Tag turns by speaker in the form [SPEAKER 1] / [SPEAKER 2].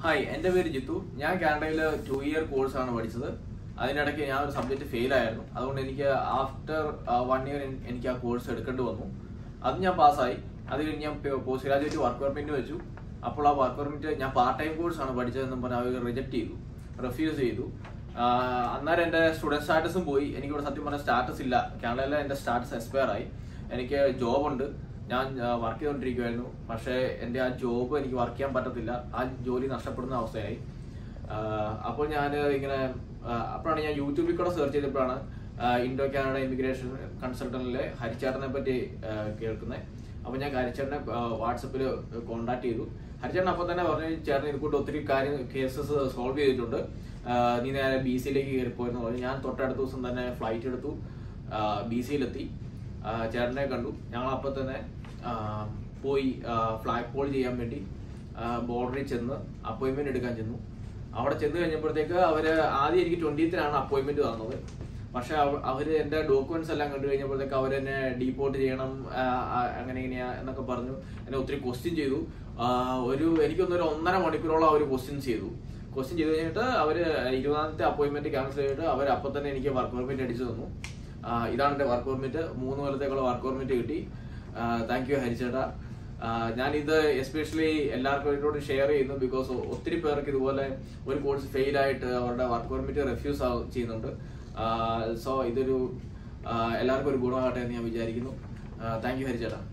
[SPEAKER 1] hi എൻ്റെ പേര് ജിത്തു ഞാൻ കാനഡയിൽ ടു ഇയർ കോഴ്സാണ് പഠിച്ചത് അതിനിടയ്ക്ക് ഞാൻ ഒരു സബ്ജക്റ്റ് ഫെയിൽ ആയിരുന്നു അതുകൊണ്ട് എനിക്ക് ആഫ്റ്റർ വൺ ഇയർ എനിക്ക് ആ കോഴ്സ് എടുക്കേണ്ടി വന്നു അത് ഞാൻ പാസ്സായി അത് കഴിഞ്ഞ് ഞാൻ പോസ്റ്റ് ഗ്രാജുവേറ്റ് വർക്ക് പെർമിറ്റ് വെച്ചു അപ്പോൾ ആ വർക്ക് പെർമിറ്റ് ഞാൻ പാർട്ട് ടൈം കോഴ്സാണ് പഠിച്ചതെന്നും പറഞ്ഞ് അവർ റിജക്ട് ചെയ്തു റെഫ്യൂസ് ചെയ്തു ആഹ് അന്നേരം എൻ്റെ സ്റ്റുഡൻറ് സ്റ്റാറ്റസും പോയി എനിക്കിവിടെ സത്യം പറഞ്ഞ സ്റ്റാറ്റസ് ഇല്ല കാനഡയിലെ എൻ്റെ സ്റ്റാറ്റസ് എക്സ്പയർ ആയി എനിക്ക് ജോബുണ്ട് ഞാൻ വർക്ക് ചെയ്തുകൊണ്ടിരിക്കുമായിരുന്നു പക്ഷേ എൻ്റെ ആ ജോബ് എനിക്ക് വർക്ക് ചെയ്യാൻ പറ്റത്തില്ല ആ ജോലി നഷ്ടപ്പെടുന്ന അവസ്ഥയായി ആഹ് അപ്പോൾ ഞാൻ ഇങ്ങനെ ആഹ് അപ്പോഴാണ് ഞാൻ യൂട്യൂബിൽ കൂടെ സെർച്ച് ചെയ്തപ്പോഴാണ് ആഹ് ഇൻഡോ കാനഡ ഇമിഗ്രേഷൻ കൺസൾട്ടന്റിലെ ഹരിച്ചേട്ടനെ പറ്റി കേൾക്കുന്നത് അപ്പോൾ ഞാൻ ഹരിച്ചേട്ടനെ വാട്സപ്പിൽ കോൺടാക്ട് ചെയ്തു ഹരിച്ചേട്ടൻ അപ്പോൾ തന്നെ പറഞ്ഞു ചേട്ടൻ ഇതുകൊണ്ട് ഒത്തിരി കാര്യം കേസസ് സോൾവ് ചെയ്തിട്ടുണ്ട് ആഹ് നീ നേരെ ബി സിയിലേക്ക് കയറിപ്പോയെന്ന് പറഞ്ഞു ഞാൻ തൊട്ടടുത്ത ദിവസം തന്നെ ഫ്ലൈറ്റ് എടുത്തു ബി സിയിലെത്തി ചേട്ടനെ കണ്ടു ഞങ്ങൾ അപ്പോൾ തന്നെ ആഹ് പോയി ഫ്ലാഗ് പോൾ ചെയ്യാൻ വേണ്ടി ബോർഡറിൽ ചെന്ന് അപ്പോയിന്റ്മെന്റ് എടുക്കാൻ ചെന്നു അവിടെ ചെന്ന് കഴിഞ്ഞപ്പോഴത്തേക്ക് അവര് ആദ്യം എനിക്ക് ട്വന്റിയത്തിനാണ് അപ്പോയിന്റ്മെന്റ് തന്നത് പക്ഷെ അവ- അവര് എന്റെ ഡോക്യുമെന്റ്സ് എല്ലാം കണ്ടു കഴിഞ്ഞപ്പോഴത്തേക്ക് അവർ എന്നെ ഡീപ്പോർട്ട് ചെയ്യണം ആ, ആ, അങ്ങനെ ഇങ്ങനെയാ എന്നൊക്കെ പറഞ്ഞു എന്നെ ഒത്തിരി ക്വസ്റ്റ്യൻ ചെയ്തു ആ, ഒരു എനിക്കൊന്ന് ഒരു ഒന്നര മണിക്കൂറോളം അവർ ക്വസ്റ്റ്യൻസ് ചെയ്തു ക്വസ്റ്റ്യൻ ചെയ്ത് കഴിഞ്ഞിട്ട് അവര് ഇരുപതാമത്തെ അപ്പോയിന്റ്മെന്റ് ക്യാൻസൽ ചെയ്തിട്ട് അവർ അപ്പൊ തന്നെ എനിക്ക് വർക്ക് പെർമിറ്റ് അടിച്ചു തന്നു ആ, ഇതാണ് എന്റെ വർക്ക് പെർമിറ്റ് മൂന്ന് കൊല്ലത്തേക്കുള്ള വർക്ക് പെർമിറ്റ് കിട്ടി താങ്ക് യു ഹരിച്ചേട്ടാ ഞാൻ ഇത് എസ്പെഷ്യലി എല്ലാവർക്കും വേണ്ടിയോട് ഷെയർ ചെയ്യുന്നു ബിക്കോസ് ഒത്തിരി പേർക്ക് ഇതുപോലെ ഒരു കോഴ്സ് ഫെയിൽ ആയിട്ട് അവരുടെ വർക്ക് പെർമിറ്റ് റെഫ്യൂസ് ചെയ്യുന്നുണ്ട് സോ ഇതൊരു ആ, എല്ലാവർക്കും ഒരു ഗുണമാകട്ടെ എന്ന് ഞാൻ വിചാരിക്കുന്നു താങ്ക് യു ഹരിച്ചേട്ടാ